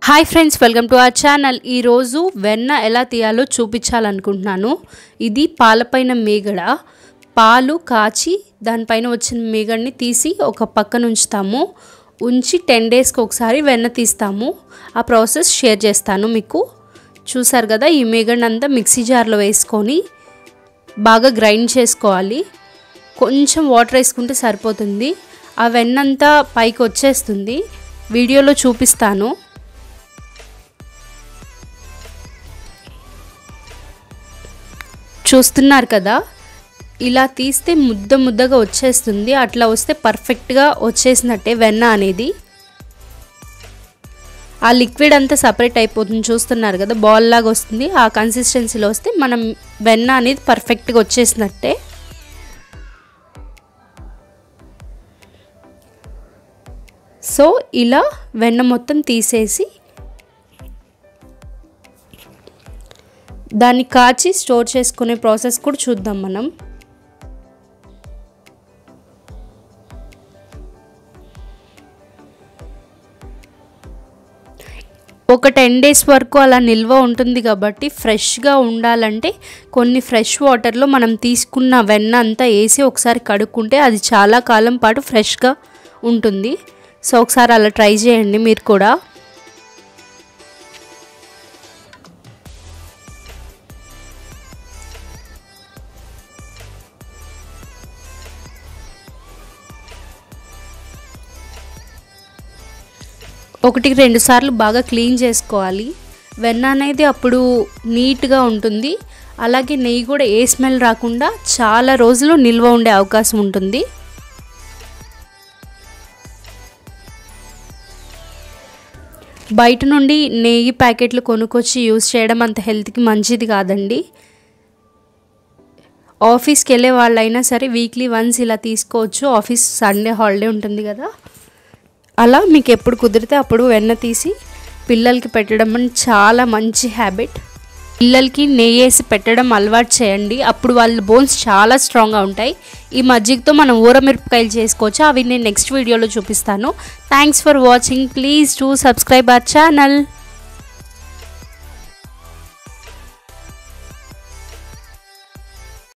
hi friends welcome to our channel ఈరోజు వెన్న ఎలా తీయాలో చూపించాలనుకుంటున్నాను ఇది పాలపైన మీగడ పాలు కాచి దానిపైన వచ్చిన మీగడని తీసి ఒక పక్కన ఉంచుతాము ఉంచి టెన్ డేస్కి ఒకసారి వెన్న తీస్తాము ఆ ప్రాసెస్ షేర్ చేస్తాను మీకు చూసారు కదా ఈ మీగడని అంతా మిక్సీ జార్లో వేసుకొని బాగా గ్రైండ్ చేసుకోవాలి కొంచెం వాటర్ వేసుకుంటే సరిపోతుంది ఆ వెన్నంతా పైకి వచ్చేస్తుంది వీడియోలో చూపిస్తాను చూస్తున్నారు కదా ఇలా తీస్తే ముద్ద ముద్దగా వచ్చేస్తుంది అట్లా వస్తే పర్ఫెక్ట్గా వచ్చేసినట్టే వెన్న అనేది ఆ లిక్విడ్ అంతా సపరేట్ అయిపోతుంది చూస్తున్నారు కదా బాల్ లాగా వస్తుంది ఆ కన్సిస్టెన్సీలో వస్తే మనం వెన్న అనేది పర్ఫెక్ట్గా వచ్చేసినట్టే సో ఇలా వెన్న మొత్తం తీసేసి దాన్ని కాచి స్టోర్ చేసుకునే ప్రాసెస్ కూడా చూద్దాం మనం ఒక టెన్ డేస్ వరకు అలా నిల్వ ఉంటుంది కాబట్టి ఫ్రెష్గా ఉండాలంటే కొన్ని ఫ్రెష్ వాటర్లో మనం తీసుకున్న వెన్న అంతా వేసి ఒకసారి కడుక్కుంటే అది చాలా కాలం పాటు ఫ్రెష్గా ఉంటుంది సో ఒకసారి అలా ట్రై చేయండి మీరు కూడా ఒకటికి రెండు సార్లు బాగా క్లీన్ చేసుకోవాలి వెన్న అనేది అప్పుడు నీట్గా ఉంటుంది అలాగే నెయ్యి కూడా ఏ స్మెల్ రాకుండా చాలా రోజులు నిల్వ ఉండే అవకాశం ఉంటుంది బయట నుండి నెయ్యి ప్యాకెట్లు కొనుక్కొచ్చి యూస్ చేయడం అంత హెల్త్కి మంచిది కాదండి ఆఫీస్కి వెళ్ళే వాళ్ళైనా సరే వీక్లీ వన్స్ ఇలా తీసుకోవచ్చు ఆఫీస్ సండే హాలిడే ఉంటుంది కదా అలా మీకు ఎప్పుడు కుదిరితే అప్పుడు వెన్న తీసి పిల్లలకి పెట్టడం అని చాలా మంచి హ్యాబిట్ పిల్లలకి నెయ్యి వేసి పెట్టడం అలవాటు చేయండి అప్పుడు వాళ్ళ బోన్స్ చాలా స్ట్రాంగ్గా ఉంటాయి ఈ మజ్జిగతో మనం ఊరమిరపకాయలు చేసుకోవచ్చు అవి నేను నెక్స్ట్ వీడియోలో చూపిస్తాను thanks for watching please to subscribe our channel